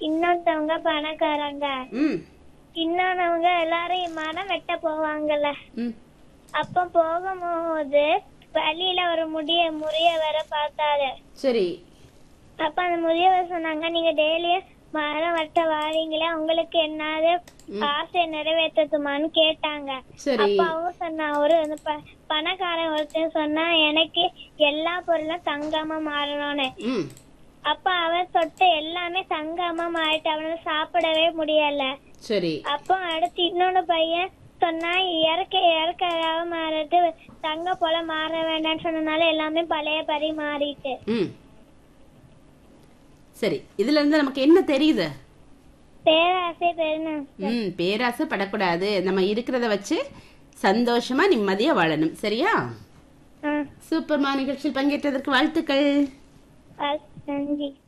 இன்னொருத்தவங்க பணக்காரங்க ம் இன்னொன்னவங்க எல்லாரும் மரம் வெட்ட போவாங்கல்ல ம் அப்ப போகும்போது வழியில ஒரு முடிய முறிய வர பார்த்தாரு சரி அப்ப அந்த முதியவர் சொன்னாங்க நீங்க டெய்லியும் மரம் வெட்ட வாரீங்களே உங்களுக்கு என்னது ஆசை நிறைவேற்றத்துமான்னு கேட்டாங்க சரி அப்ப அவங்க சொன்னா ஒரு அந்த ப- பணக்காரன் ஒருத்தன் சொன்னா எனக்கு எல்லா பொருளும் தங்கமா மாறணும்னு ம் அப்ப அவன் தொட்டு எல்லாமே தங்கமா மாறிட்டு அவனால சாப்பிடவே முடியல சரி அப்போ அடுத்து இன்னொன்னு பையன் சொன்னா இறக்க இறக்கையாக மாறிட்டு தங்க போல மாற வேண்டாம்னு சொன்னனால எல்லாமே பழைய பறி மாறிட்டு ம் சரி இதுல இருந்து நமக்கு என்ன தெரியுது பேராசை பெருணும் ம் பேராசை படக்கூடாது நம்ம இருக்கிறத வச்சு சந்தோஷமா நிம்மதியா வாழணும் சரியா சூப்பர்மா நிகழ்ச்சியில் பங்கேற்றதற்கு வாழ்த்துக்கள் நன்றி